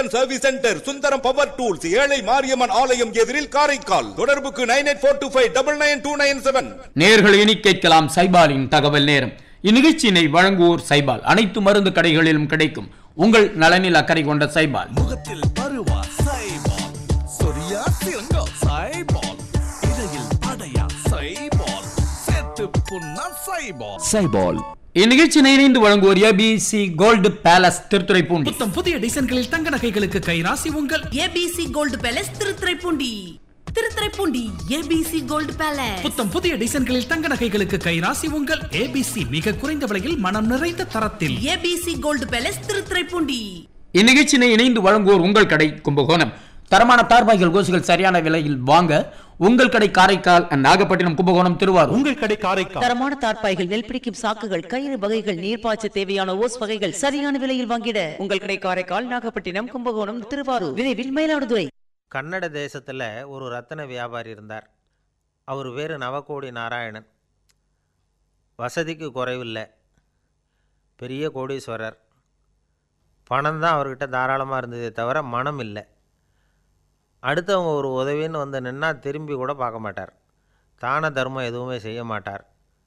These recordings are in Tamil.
service centre Sundaram power tools ஏழை மாரியம்மன் ஆலயம் எதிரில் காரைக்கால் தொடர்புக்கு nine eight four two five double nine two nine seven நேர்கள் இனி கேட்கலாம் சைபாலின் தகவல் நேரம் இந்நிகழ்ச்சியினை வழங்குவோர் சைபால் அனைத்து மருந்து கடைகளிலும் கிடைக்கும் உங்கள் நலனில் அக்கறை கொண்ட சைபால் முகத்தில் பருவா சைபால் சொரியா சிறங்கோ சைபால் இடையில் படையா சைபால் சேர்த்து புண்ணா சைபால் சைபால் இந்நிகழ்ச்சியினை இணைந்து வழங்குவோர் ஏபிசி கோல்டு பேலஸ் திருத்துறைப்பூண்டி புத்தம் புதிய டிசைன்களில் தங்க நகைகளுக்கு கைராசி உங்கள் ABC gold palace Thiruthuraipoondi Thiruthuraipoondi ABC gold palace புத்தம் புதிய டிசைன்களில் தங்க நகைகளுக்கு கைராசி உங்கள் ஏபிசி மிக குறைந்த விலையில் மனம் நிறைந்த தரத்தில் ஏபிசி கோல்டு பேலஸ் திருத்துறைப்பூண்டி இந்நிகழ்ச்சியினை இணைந்து வழங்குவோர் உங்கள் கடை கும்பகோணம் தரமான தார்பாய்கள் கோசுகள் சரியான விலையில் வாங்க உங்கள் கடை காரைக்கால் and நாகப்பட்டினம் கும்பகோணம் திருவாரூர் உங்கள் கடை காரைக்கால் தரமான தார்ப்பாய்கள் நெல் பிடிக்கும் சாக்குகள் கயிறு வகைகள் நீர்ப்பாய்ச்ச தேவையான ஓஸ் வகைகள் சரியான விலையில் வாங்கிட உங்கள் கடை காரைக்கால் நாகப்பட்டினம் கும்பகோணம் திருவாரூர் விரைவில் மயிலாடுதுறை கன்னட தேசத்தில் ஒரு ரத்தின வியாபாரி இருந்தார் அவர் பேர் நவகோடி நாராயணன் வசதிக்கு குறைவில்லை பெரிய கோடீஸ்வரர் பணம் தான் அவர்கிட்ட தாராளமாக இருந்ததே தவிர மனம் இல்லை அடுத்தவங்க ஒரு உதவின்னு வந்து நின்னா திரும்பி கூட பார்க்க மாட்டார் தான தர்மம் எதுவுமே செய்ய மாட்டார்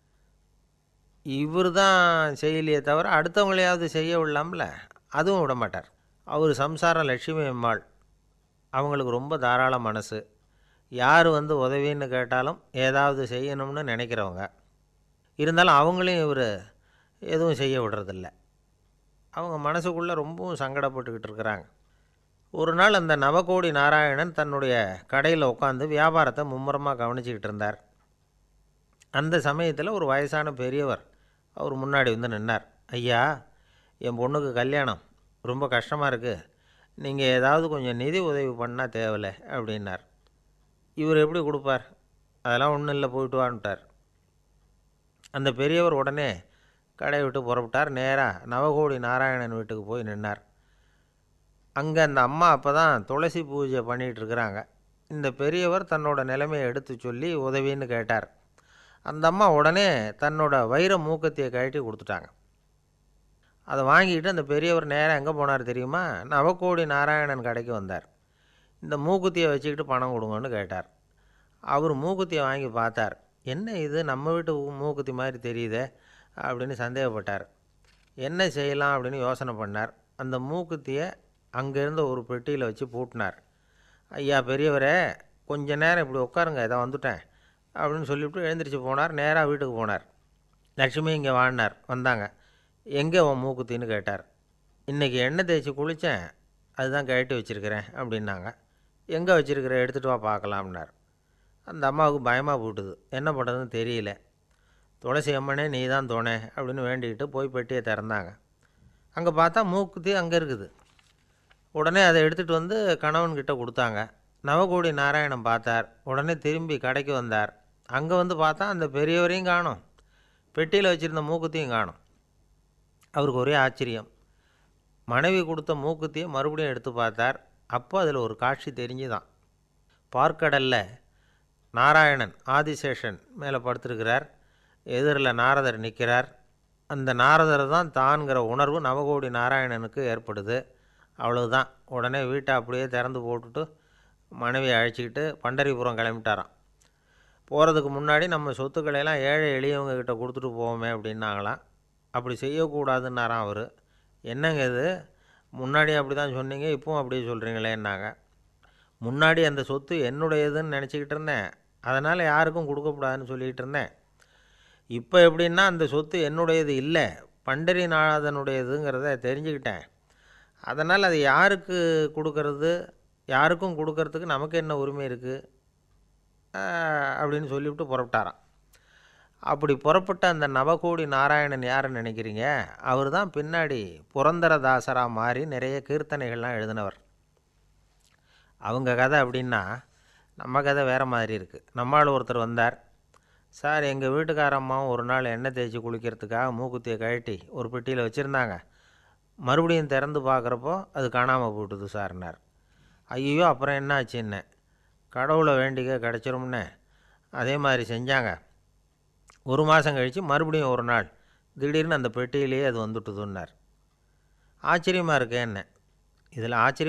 இவர் தான் செய்யலையே தவிர அடுத்தவங்களையாவது செய்ய விடலாம்ல அதுவும் விட மாட்டார் அவர் சம்சாரம் லட்சுமி அம்மாள் அவங்களுக்கு ரொம்ப தாராள மனசு யார் வந்து உதவின்னு கேட்டாலும் ஏதாவது செய்யணும்னு நினைக்கிறவங்க இருந்தாலும் அவங்களையும் இவர் எதுவும் செய்ய விடுறதில்ல அவங்க மனசுக்குள்ளே ரொம்பவும் சங்கடப்பட்டுக்கிட்டு இருக்கிறாங்க ஒரு நாள் அந்த நவகோடி நாராயணன் தன்னுடைய கடையில் உட்காந்து வியாபாரத்தை மும்முரமாக கவனிச்சிக்கிட்டு இருந்தார் அந்த சமயத்தில் ஒரு வயசான பெரியவர் அவர் முன்னாடி வந்து நின்னார் ஐயா என் பொண்ணுக்கு கல்யாணம் ரொம்ப கஷ்டமாக இருக்குது நீங்கள் ஏதாவது கொஞ்சம் நிதி உதவி பண்ணால் தேவையில்ல அப்படின்னார் இவர் எப்படி கொடுப்பார் அதெல்லாம் ஒன்றும் இல்லை போயிட்டு வான்ட்டார் அந்த பெரியவர் உடனே கடையை விட்டு புறப்பட்டார் நேராக நவகோடி நாராயணன் வீட்டுக்கு போய் நின்னார் அங்கே அந்த அம்மா அப்போ தான் துளசி பூஜை பண்ணிகிட்டு இருக்கிறாங்க இந்த பெரியவர் தன்னோட நிலைமையை எடுத்து சொல்லி உதவின்னு கேட்டார் அந்த அம்மா உடனே தன்னோட வைர மூக்கத்தையை கழட்டி கொடுத்துட்டாங்க அதை வாங்கிட்டு அந்த பெரியவர் நேராக எங்கே போனார் தெரியுமா நவகோடி நாராயணன் கடைக்கு வந்தார் இந்த மூக்குத்தியை வச்சுக்கிட்டு பணம் கொடுங்கன்னு கேட்டார் அவர் மூக்குத்தியை வாங்கி பார்த்தார் என்ன இது நம்ம வீட்டு ஊ- மூக்குத்தி மாதிரி தெரியுதே அப்படின்னு சந்தேகப்பட்டார் என்ன செய்யலாம் அப்படின்னு யோசனை பண்ணார் அந்த மூக்குத்தியை அங்கேருந்து ஒரு பெட்டியில் வச்சு பூட்டினார் ஐயா பெரியவரே கொஞ்ச நேரம் இப்படி உட்காருங்க இதை வந்துட்டேன் அப்படின்னு சொல்லிவிட்டு எழுந்திரிச்சு போனார் நேராக வீட்டுக்கு போனார் லட்சுமி இங்கே வாழ்னார் வந்தாங்க எங்கே உன் மூக்குத்தின்னு கேட்டார் இன்றைக்கி எண்ணெய் தேய்ச்சி குளித்தேன் அதுதான் கழட்டி வச்சுருக்கிறேன் அப்படின்னாங்க எங்கே வச்சுருக்கிற எடுத்துகிட்டு வா பார்க்கலாம்னார் அந்த அம்மாவுக்கு பயமாக போட்டுது என்ன பண்ணுறதுன்னு தெரியல துளசி அம்மனே நீ தான் தோணே அப்படின்னு வேண்டிக்கிட்டு போய் பெட்டியை திறந்தாங்க அங்கே பார்த்தா மூக்குத்தி அங்கே இருக்குது உடனே அதை எடுத்துகிட்டு வந்து கணவன்கிட்ட கொடுத்தாங்க நவகோடி நாராயணன் பார்த்தார் உடனே திரும்பி கடைக்கு வந்தார் அங்கே வந்து பார்த்தா அந்த பெரியவரையும் காணோம் பெட்டியில் வச்சுருந்த மூக்குத்தியும் காணோம் அவருக்கு ஒரே ஆச்சரியம் மனைவி கொடுத்த மூக்குத்தியை மறுபடியும் எடுத்து பார்த்தார் அப்போ அதில் ஒரு காட்சி தெரிஞ்சுதான் பார்க்கடல்ல நாராயணன் ஆதிசேஷன் மேலே படுத்திருக்கிறார் எதிரில் நாரதர் நிற்கிறார் அந்த நாரதர் தான் தான்கிற உணர்வு நவகோடி நாராயணனுக்கு ஏற்படுது அவ்வளவுதான் உடனே வீட்டை அப்படியே திறந்து போட்டுட்டு மனைவியை அழைச்சிக்கிட்டு பண்டரிபுரம் கிளம்பிட்டாராம் போகிறதுக்கு முன்னாடி நம்ம சொத்துக்களை எல்லாம் ஏழை எளியவங்க கிட்ட கொடுத்துட்டு போவோமே அப்படின்னாங்களாம் அப்படி செய்யக்கூடாதுன்னாராம் அவர் என்னங்க இது முன்னாடி அப்படி தான் சொன்னீங்க இப்பவும் அப்படியே சொல்கிறீங்களேன்னாங்க முன்னாடி அந்த சொத்து என்னுடையதுன்னு நினச்சிக்கிட்டு இருந்தேன் அதனால் யாருக்கும் கொடுக்கக்கூடாதுன்னு சொல்லிக்கிட்டு இருந்தேன் இப்போ எப்படின்னா அந்த சொத்து என்னுடையது இல்லை பண்டரிநாதனுடையதுங்கிறத தெரிஞ்சுக்கிட்டேன் அதனால் அது யாருக்கு கொடுக்கறது யாருக்கும் கொடுக்கறதுக்கு நமக்கு என்ன உரிமை இருக்குது அப்படின்னு சொல்லிவிட்டு புறப்பட்டாராம் அப்படி புறப்பட்ட அந்த நவகோடி நாராயணன் யாருன்னு நினைக்கிறீங்க அவர் தான் பின்னாடி புரந்தரதாசராக மாறி நிறைய கீர்த்தனைகள்லாம் எழுதினவர் அவங்க கதை அப்படின்னா நம்ம கதை வேறு மாதிரி இருக்குது நம்மால் ஒருத்தர் வந்தார் சார் எங்கள் வீட்டுக்கார அம்மாவும் ஒரு நாள் எண்ணெய் தேய்ச்சி குளிக்கிறதுக்காக மூக்குத்தியை கழட்டி ஒரு பெட்டியில் வச்சுருந்தாங்க மறுபடியும் திறந்து பார்க்குறப்போ அது காணாமல் போட்டுது சார்னார் ஐயோ அப்புறம் என்ன ஆச்சுன்னே கடவுளை வேண்டிக்க கிடச்சிரும்னே அதே மாதிரி செஞ்சாங்க ஒரு மாதம் கழித்து மறுபடியும் ஒரு நாள் திடீர்னு அந்த பெட்டியிலேயே அது வந்துட்டுதுன்னார் ஆச்சரியமாக இருக்கே என்ன இதில் ஆச்சரியம்